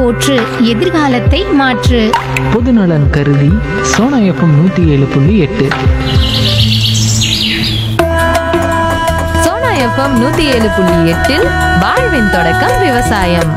போற்று எதிர்காலத்தை மாற்று பொதுநலன் கருதி சோனா எஃப்எம் நூற்றி ஏழு புள்ளி எட்டு சோனா எஃப்எம் நூத்தி ஏழு புள்ளி எட்டில் வாழ்வின் தொடக்கம் விவசாயம்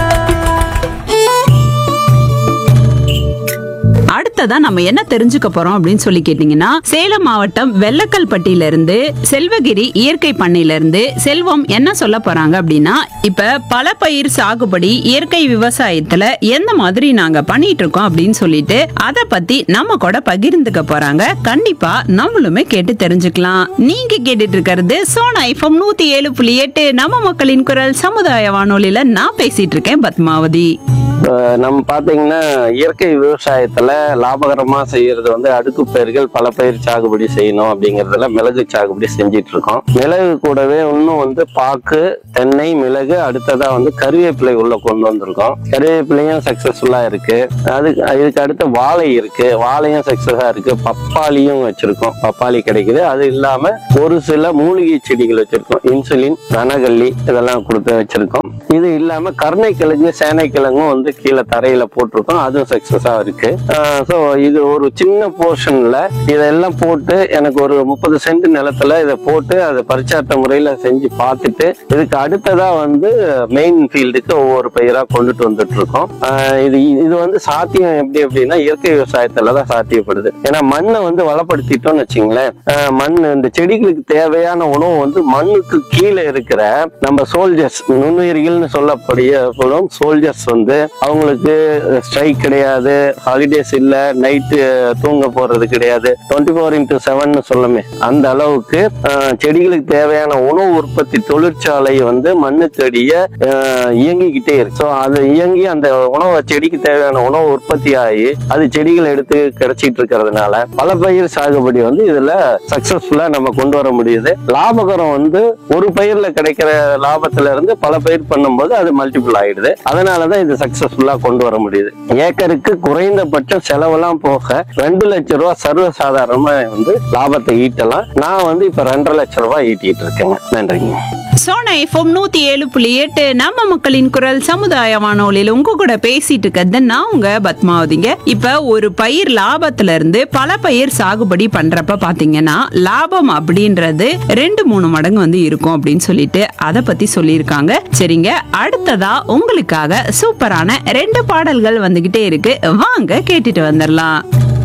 அடுத்ததா நம்ம என்ன தெரிஞ்சுக்க போறோம் அப்படின்னு சொல்லி கேட்டீங்கன்னா சேலம் மாவட்டம் வெள்ளக்கல்பட்டியில இருந்து செல்வகிரி இயற்கை பண்ணையில இருந்து செல்வம் என்ன சொல்ல போறாங்க அப்படின்னா இப்ப பல பயிர் சாகுபடி இயற்கை விவசாயத்துல எந்த மாதிரி நாங்க பண்ணிட்டு இருக்கோம் அப்படின்னு சொல்லிட்டு அத பத்தி நம்ம கூட பகிர்ந்துக்க போறாங்க கண்டிப்பா நம்மளுமே கேட்டு தெரிஞ்சுக்கலாம் நீங்க கேட்டுட்டு இருக்கிறது சோனா ஐஃபம் நூத்தி ஏழு புள்ளி எட்டு நம்ம மக்களின் குரல் சமுதாய வானொலியில நான் பேசிட்டு இருக்கேன் பத்மாவதி அஹ் நம்ம பாத்தீங்கன்னா இயற்கை விவசாயத்துல லாபகரமா செய்யறது வந்து அடுக்கு பயிர்கள் பல பயிர் சாகுபடி செய்யணும் அப்படிங்கறதுல மிளகு சாகுபடி செஞ்சிட்டு இருக்கோம் மிளகு கூடவே இன்னும் வந்து பாக்கு தென்னை மிளகு அடுத்ததா வந்து கருவேப்பிலை உள்ள கொண்டு வந்திருக்கோம் கருவேப்பிலையும் சக்சஸ்ஃபுல்லா இருக்கு அதுக்கு இதுக்கு அடுத்து வாழை இருக்கு வாழையும் சக்சஸா இருக்கு பப்பாளியும் வச்சிருக்கோம் பப்பாளி கிடைக்குது அது இல்லாம ஒரு சில மூலிகை செடிகள் வச்சிருக்கோம் இன்சுலின் ரணகல்லி இதெல்லாம் கொடுத்து வச்சிருக்கோம் இது இல்லாம கருணைக்கிழங்கு சேனைக்கிழங்கும் வந்து கீழே தரையில போட்டிருக்கோம் அதுவும் சக்சஸா இருக்கு ஸோ இது ஒரு சின்ன போர்ஷன்ல இதெல்லாம் போட்டு எனக்கு ஒரு முப்பது சென்ட் நிலத்துல இதை போட்டு அதை பரிச்சார்த்த முறையில செஞ்சு பார்த்துட்டு இதுக்கு அடுத்ததா வந்து மெயின் ஃபீல்டுக்கு ஒவ்வொரு பயிரா கொண்டுட்டு வந்துட்டு இருக்கோம் ஆஹ் இது இது வந்து சாத்தியம் எப்படி அப்படின்னா இயற்கை விவசாயத்துல தான் சாத்தியப்படுது ஏன்னா மண்ணை வந்து வளப்படுத்திட்டோம்னு வச்சுங்களேன் ஆஹ் மண் இந்த செடிகளுக்கு தேவையான உணவு வந்து மண்ணுக்கு கீழே இருக்கிற நம்ம சோல்ஜர்ஸ் நுண்ணுயிரிகள்னு சொல்லக்கூடிய சோல்ஜர்ஸ் வந்து அவங்களுக்கு ஸ்ட்ரைக் கிடையாது ஹாலிடேஸ் இல்ல நைட்டு தூங்க போறது கிடையாது டுவெண்ட்டி ஃபோர் இன்டூ செவன் சொல்லமே அந்த அளவுக்கு ஆஹ், செடிகளுக்கு தேவையான உணவு உற்பத்தி தொழிற்சாலை வந்து மண்ணுக்கடிய ஆஹ், இயங்கிக்கிட்டே இருக்கு ஸோ அது இயங்கி அந்த உணவு செடிக்கு தேவையான உணவு உற்பத்தி ஆகி அது செடிகள் எடுத்து கிடைச்சிட்டு இருக்கிறதுனால பல பயிர் சாகுபடி வந்து இதுல சக்சஸ்ஃபுல்லா நம்ம கொண்டு வர முடியுது லாபகரம் வந்து ஒரு பயிர்ல கிடைக்கிற லாபத்துல இருந்து பல பயிர் பண்ணும்போது அது மல்டிபிள் ஆயிடுது அதனாலதான் இது சக்சஸ்ஃபுல்லா கொண்டு வர முடியுது ஏக்கருக்கு குறைந்தபட்சம் செலவெல்லாம் போக ரெண்டு லட்சம் ரூபாய் சர்வசாதாரணமா வந்து லாபத்தை ஈட்டலாம் நான் வந்து இப்ப ரெண்டரை லட்சம் ரூபாய் ஈட்டிட்டு இருக்கேங்க நன்றிங்க சோனா எஃப்எம் நூத்தி ஏழு புள்ளி எட்டு நம்ம மக்களின் குரல் சமுதாய வானொலியில உங்க கூட பேசிட்டு இருக்கிறது நான் உங்க பத்மாவதிங்க இப்ப ஒரு பயிர் லாபத்துல இருந்து பல பயிர் சாகுபடி பண்றப்ப பாத்தீங்கன்னா லாபம் அப்படின்றது ரெண்டு மூணு மடங்கு வந்து இருக்கும் அப்படின்னு சொல்லிட்டு அத பத்தி சொல்லியிருக்காங்க சரிங்க அடுத்ததா உங்களுக்காக சூப்பரான ரெண்டு பாடல்கள் வந்துகிட்டே இருக்கு வாங்க கேட்டுட்டு வந்துடலாம்